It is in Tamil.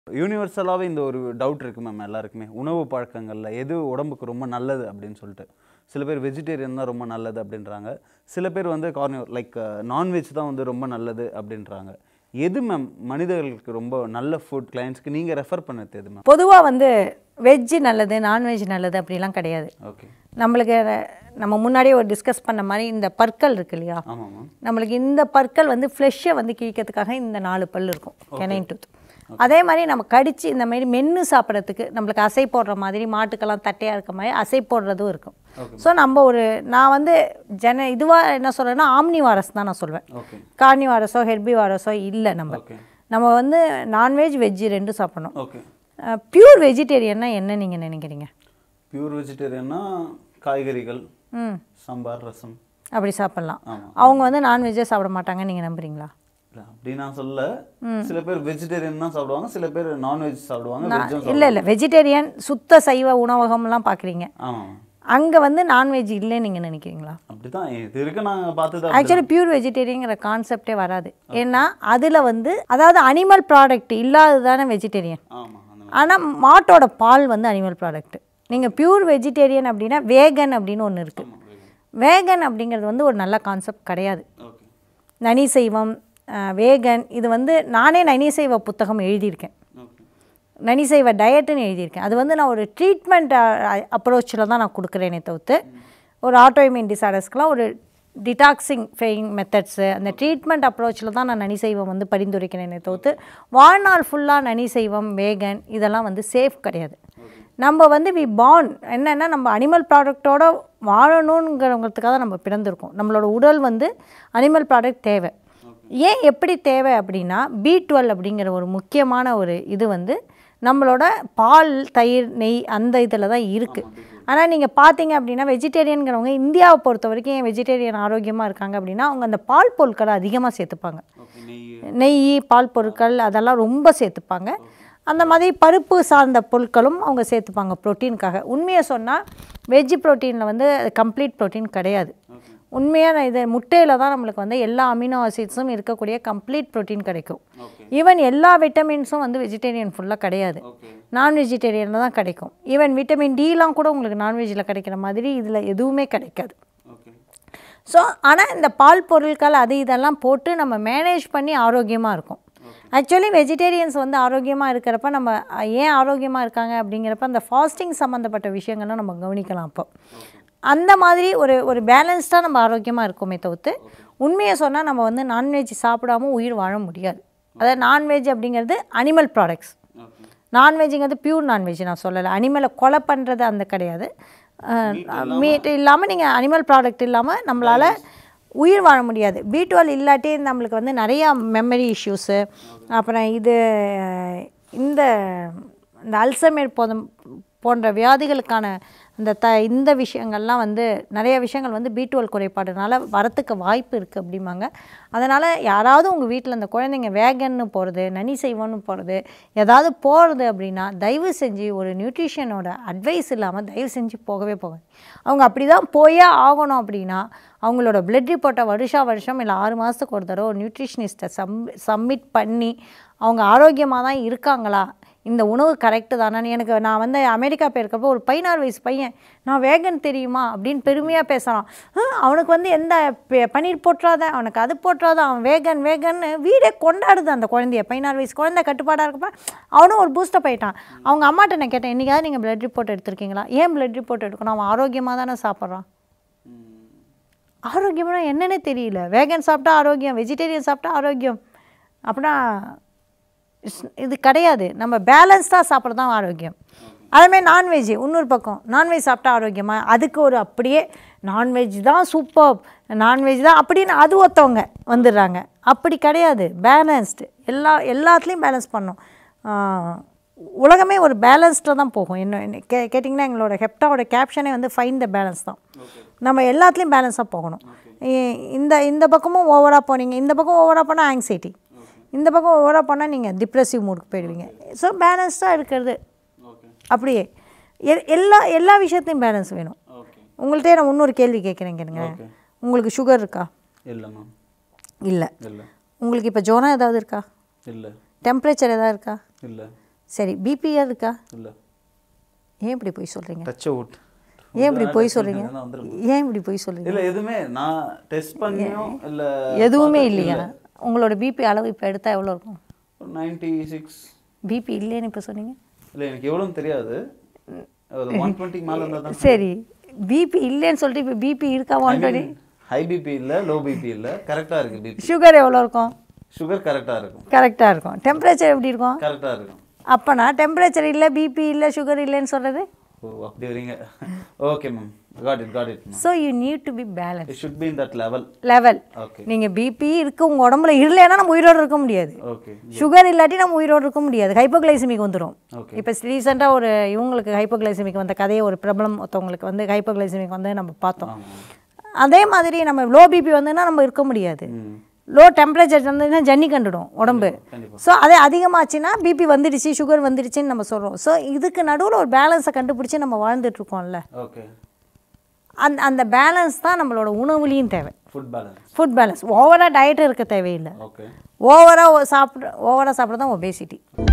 யூனிவர்சலாகவே இந்த ஒரு டவுட் இருக்குது மேம் எல்லாருக்குமே உணவு பழக்கங்களில் எது உடம்புக்கு ரொம்ப நல்லது அப்படின்னு சொல்லிட்டு சில பேர் வெஜிடேரியன் தான் ரொம்ப நல்லது அப்படின்றாங்க சில பேர் வந்து கார்னிவ் லைக் நான்வெஜ் தான் வந்து ரொம்ப நல்லது அப்படின்றாங்க எது மேம் மனிதர்களுக்கு ரொம்ப நல்ல ஃபுட் கிளைண்ட்ஸ்க்கு நீங்கள் ரெஃபர் பண்ணது எது மேம் பொதுவாக வந்து வெஜ்ஜு நல்லது நான்வெஜ் நல்லது அப்படிலாம் கிடையாது ஓகே நம்மளுக்கு நம்ம முன்னாடியே ஒரு டிஸ்கஸ் பண்ண மாதிரி இந்த பற்கள் இருக்கு இல்லையா ஆமாம் மேம் நம்மளுக்கு இந்த பற்கள் வந்து ஃப்ளெஷ்ஷை வந்து கிழிக்கிறதுக்காக இந்த நாலு பல் இருக்கும் கெனைன் டூத் அதே மாதிரி நம்ம கடிச்சு இந்த மாதிரி மென்று சாப்பிட்றதுக்கு நம்மளுக்கு அசை போடுற மாதிரி மாட்டுக்கெல்லாம் தட்டையாக இருக்க மாதிரி அசை போடுறதும் இருக்கும் ஸோ நம்ம ஒரு நான் வந்து ஜன இதுவாக என்ன சொல்கிறேன்னா ஆம்னி வாரஸ் தான் நான் சொல்வேன் ஓகே கார்னி வாரஸோ ஹெர்பி வாரஸோ இல்லை நம்ம ஓகே நம்ம வந்து நான்வெஜ் வெஜ்ஜு ரெண்டும் சாப்பிடணும் ஓகே பியூர் வெஜிடேரியன்னா என்ன நீங்கள் நினைக்கிறீங்க பியூர் வெஜிடேரியன்னா காய்கறிகள் ம் சாம்பார் ரசம் அப்படி சாப்பிட்லாம் ஆமாம் அவங்க வந்து நான்வெஜ்ஜே சாப்பிட மாட்டாங்கன்னு நீங்கள் நம்புறீங்களா இல்லை அப்படி நான் சொல்ல சில பேர் வெஜிடேரியன் தான் சாப்பிடுவாங்க சில பேர் நான்வெஜ் சாப்பிடுவாங்க வெஜ்ஜும் இல்லை இல்லை வெஜிடேரியன் சுத்த சைவ உணவகம்லாம் பார்க்குறீங்க ஆமாம் அங்கே வந்து நான்வெஜ் இல்லைன்னு நீங்கள் நினைக்கிறீங்களா அப்படிதான் இது இருக்க நாங்கள் பார்த்தது ஆக்சுவலி பியூர் வெஜிடேரியங்கிற கான்செப்டே வராது ஏன்னா அதில் வந்து அதாவது அனிமல் ப்ராடக்ட் இல்லாதது தானே வெஜிடேரியன் ஆமாம் அந்த ஆனால் மாட்டோட பால் வந்து அனிமல் ப்ராடக்ட் நீங்கள் பியூர் வெஜிடேரியன் அப்படின்னா வேகன் அப்படின்னு ஒன்று இருக்குது வேகன் அப்படிங்கிறது வந்து ஒரு நல்ல கான்செப்ட் கிடையாது ஓகே நனி செய்வம் அஹ், வேகன் இது வந்து நானே நனி செய்வ புத்தகம் எழுதியிருக்கேன் ஓகே நனி செய்வ டயட்டுன்னு எழுதியிருக்கேன் அது வந்து நான் ஒரு ட்ரீட்மெண்ட் அப்ரோச்சில் தான் நான் கொடுக்குறேனே தவிர்த்து ஒரு ஆட்டோஇம்யூன் டிசார்டர்ஸ்க்கெலாம் ஒரு டிடாக்சிங் ஃபெயிங் மெத்தட்ஸு அந்த ட்ரீட்மெண்ட் அப்ரோச்சில் தான் நான் நனி செய்வம் வந்து பரிந்துரைக்கிறேனே தவிர்த்து வாழ்நாள் ஃபுல்லாக நனி செய்வம் வேகன் இதெல்லாம் வந்து சேஃப் கிடையாது நம்ம வந்து வி பான் என்னென்னா நம்ம அனிமல் ப்ராடக்டோட வாழணுங்கிறவங்கிறதுக்காக நம்ம பிறந்திருக்கோம் நம்மளோட உடல் வந்து அனிமல் ப்ராடக்ட் தேவை ஏன் எப்படி தேவை அப்படின்னா பி டுவெல் அப்படிங்கிற ஒரு முக்கியமான ஒரு இது வந்து நம்மளோட பால் தயிர் நெய் அந்த இதில் தான் இருக்குது ஆனால் நீங்கள் பார்த்தீங்க அப்படின்னா வெஜிடேரியனுங்கிறவங்க இந்தியாவை பொறுத்த வரைக்கும் ஏன் வெஜிடேரியன் ஆரோக்கியமாக இருக்காங்க அப்படின்னா அவங்க அந்த பால் பொருட்களை அதிகமாக சேர்த்துப்பாங்க ஓகே நெய் நெய் பால் பொருட்கள் அதெல்லாம் ரொம்ப சேர்த்துப்பாங்க அந்த மாதிரி பருப்பு சார்ந்த பொருட்களும் அவங்க சேர்த்துப்பாங்க ப்ரோட்டீனுக்காக உண்மையை சொன்னால் வெஜ் ப்ரோட்டீனில் வந்து கம்ப்ளீட் ப்ரோட்டீன் கிடையாது உண்மையான இது முட்டையில் தான் நம்மளுக்கு வந்து எல்லா அமினோ ஆசிட்ஸும் இருக்கக்கூடிய கம்ப்ளீட் ப்ரோட்டீன் கிடைக்கும் ஓகே ஈவன் எல்லா விட்டமின்ஸும் வந்து வெஜிடேரியன் ஃபுல்லாக கிடையாது ஓகே நான் வெஜிடேரியனில் தான் கிடைக்கும் ஈவன் விட்டமின் டிலாம் கூட உங்களுக்கு நான்வெஜ்ஜில் கிடைக்கிற மாதிரி இதில் எதுவுமே கிடைக்காது ஓகே ஸோ ஆனால் இந்த பால் பொருட்கள் அது இதெல்லாம் போட்டு நம்ம மேனேஜ் பண்ணி ஆரோக்கியமாக இருக்கும் ஆக்சுவலி வெஜிடேரியன்ஸ் வந்து ஆரோக்கியமாக இருக்கிறப்ப நம்ம அஹ், ஏன் ஆரோக்கியமாக இருக்காங்க அப்படிங்கிறப்ப அந்த ஃபாஸ்டிங் சம்மந்தப்பட்ட விஷயங்களும் நம்ம கவனிக்கலாம் அப்போ அந்த மாதிரி ஒரு ஒரு பேலன்ஸ்டாக நம்ம ஆரோக்கியமாக இருக்கோமே தவிர்த்து உண்மையை சொன்னால் நம்ம வந்து நான்வெஜ் சாப்பிடாம உயிர் வாழ முடியாது அதாவது நான்வெஜ் அப்படிங்கிறது அனிமல் ப்ராடக்ட்ஸ் ஓகே நான்வெஜ்ங்கிறது பியூர் நான்வெஜ் நான் சொல்லலை அனிமலை கொலை பண்ணுறது அந்த கிடையாது மீட் இல்லாமல் நீங்கள் அனிமல் ப்ராடக்ட் இல்லாமல் நம்மளால் உயிர் வாழ முடியாது பி டுவெல் இல்லாட்டி நம்மளுக்கு வந்து நிறையா மெமரி இஷ்யூஸு அப்புறம் இது இந்த இந்த அல்சமேர் போதும் போன்ற வியாதிகளுக்கான இந்த த இந்த விஷயங்கள்லாம் வந்து நிறைய விஷயங்கள் வந்து பி டுவெல் குறைபாடுனால வரத்துக்கு வாய்ப்பு இருக்குது அப்படிம்பாங்க அதனால் யாராவது உங்கள் வீட்டில் இந்த குழந்தைங்க வேகன்னு போகிறது நனி செய்வோன்னு போகிறது ஏதாவது போகிறது அப்படின்னா தயவு செஞ்சு ஒரு நியூட்ரிஷனோட அட்வைஸ் இல்லாமல் தயவு செஞ்சு போகவே போகாது அவங்க அப்படி தான் போயே ஆகணும் அப்படின்னா அவங்களோட பிளட் ரிப்போர்ட்டை வருஷா வருஷம் இல்லை ஆறு மாதத்துக்கு ஒரு தடவை ஒரு நியூட்ரிஷனிஸ்ட்டை சம் சப்மிட் பண்ணி அவங்க ஆரோக்கியமாக தான் இருக்காங்களா இந்த உணவு கரெக்டு தானே எனக்கு நான் வந்து அமெரிக்கா போயிருக்கப்போ ஒரு பதினாறு வயசு பையன் நான் வேகன் தெரியுமா அப்படின்னு பெருமையாக பேசுகிறான் அவனுக்கு வந்து எந்த ப- பன்னீர் போட்டுறாத அவனுக்கு அது போட்டுறாத அவன் வேகன் வேகன்னு வீடே கொண்டாடுது அந்த குழந்தைய பதினாறு வயசு குழந்தை கட்டுப்பாடாக இருக்கப்ப அவனும் ஒரு பூஸ்டப் ஆயிட்டான் அவங்க அம்மாட்ட நான் கேட்டேன் என்றைக்காவது நீங்கள் பிளட் ரிப்போர்ட் எடுத்திருக்கீங்களா ஏன் பிளட் ரிப்போர்ட் எடுக்கணும் அவன் ஆரோக்கியமாக தானே சாப்பிட்றான் ஆரோக்கியம்னா என்னன்னே தெரியல வேகன் சாப்பிட்டா ஆரோக்கியம் வெஜிடேரியன் சாப்பிட்டா ஆரோக்கியம் அப்படின்னா இஸ்- இது கிடையாது நம்ம பேலன்ஸ்டாக சாப்பிட்றது தான் ஆரோக்கியம் அதேமாதிரி நான்வெஜ் இன்னொரு பக்கம் நான்வெஜ் சாப்பிட்டா ஆரோக்கியமா அதுக்கு ஒரு அப்படியே நான்வெஜ் தான் சூப்பர் நான்வெஜ் தான் அப்படின்னு அது ஒருத்தவங்க வந்துடுறாங்க அப்படி கிடையாது பேலன்ஸ்டு எல்லா எல்லாத்துலேயும் பேலன்ஸ் பண்ணும் ஆஹ், உலகமே ஒரு பேலன்ஸ்டில் தான் போகும் என்ன என்ன கே கேட்டிங்கன்னா எங்களோட ஹெப்டாவோட கேப்ஷனே வந்து ஃபைன் த பேலன்ஸ் தான் நம்ம எல்லாத்துலேயும் பேலன்ஸாக போகணும் இ- இந்த இந்த பக்கமும் ஓவராக போனீங்க இந்த பக்கம் ஓவராக போனால் ஆங்ஸைட்டி இந்த பக்கம் ஓவராக போனால் நீங்கள் டிப்ரெசிவ் மூடுக்கு போயிடுவீங்க ஸோ பேலன்ஸ்டாக இருக்கிறது ஓகே அப்படியே எ- எல்லா எல்லா விஷயத்தையும் பேலன்ஸ் வேணும் ஓகே உங்கள்கிட்ட நான் இன்னொரு கேள்வி கேட்குறேன் கேளுங்க ஓகே உங்களுக்கு சுகர் இருக்கா இல்லை மேம் இல்லை இல்லை உங்களுக்கு இப்போ ஜோரம் ஏதாவது இருக்கா இல்லை டெம்பரேச்சர் ஏதாவது இருக்கா இல்லை சரி பிபி இருக்கா இல்லை ஏன் இப்படி போய் சொல்கிறீங்க டச் அவுட் ஏன் இப்படி போய் சொல்கிறீங்க ஏன் இப்படி போய் சொல்கிறீங்க இல்லை எதுவுமே நான் டெஸ்ட் பண்ணியும் இல்லை எதுவுமே இல்லையா உங்களோட பிபி அளவு இப்போ எடுத்தால் எவ்வளோ இருக்கும் நைன்டி சிக்ஸ் பிபி இல்லைன்னு இப்போ சொன்னீங்க இல்லை எனக்கு எவ்வளோன்னு தெரியாது ஒரு ஒன் டுவெண்ட்டிக்கு மேலே இருந்தால் தான் சரி பிபி இல்லைன்னு சொல்லிட்டு இப்போ பிபி இருக்கா ஒன் டுவெண்ட்டி ஹை பிபி இல்லை லோ பிபி இல்லை கரெக்டாக இருக்குது பிபி சுகர் எவ்வளோ இருக்கும் சுகர் கரெக்டாக இருக்கும் கரெக்டாக இருக்கும் டெம்பரேச்சர் எப்படி இருக்கும் கரெக்டாக இருக்கும் அப்போனா டெம்பரேச்சர் இல்லை பிபி இல்லை சுகர் இல்லைன்னு சொல்கிறது ஓ அப்படி வரீங்க okay ma'am got it got it ma'am so you need to be balance it should be in that level level okay நீங்கள் பிபி இருக்கு உங்கள் உடம்புல இல்லைன்னா நம்ம உயிரோடு இருக்க முடியாது ஓகே சுகர் இல்லாட்டி நம்ம உயிரோடு இருக்க முடியாது ஹைப்போகிளைசிமிக் வந்துடும் Okay. இப்போ ரீசெண்டாக ஒரு இவங்களுக்கு ஹைப்போகிளைசிமிக் வந்த கதையை ஒரு பிரபலம் ஒருத்தவங்களுக்கு வந்து ஹைப்போகிளைசிமிக் வந்து நம்ம பார்த்தோம் அதே மாதிரி நம்ம லோ பிபி வந்துன்னா நம்ம இருக்க முடியாது ம் லோ டெம்பரேச்சர் வந்ததுன்னா ஜன்னி கண்டுடும் உடம்பு கண்டிப்பா. ஸோ அதே அதிகமாச்சுன்னா பிபி வந்துடுச்சு சுகர் வந்துடுச்சுன்னு நம்ம சொல்கிறோம் ஸோ இதுக்கு நடுவில் ஒரு பேலன்ஸை கண்டுபிடிச்சி நம்ம வாழ்ந்துட்டு இருக்கோம்ல ஓகே அந்த அந்த பேலன்ஸ் தான் நம்மளோட உணவுலையும் தேவை ஃபுட் பேலன்ஸ் ஃபுட் பேலன்ஸ் ஓவராக டயட் இருக்க தேவையில்லை ஓகே ஓவராக சாப்பிட்ற ஓவராக சாப்பிட்றது தான் ஒபேசிட்டி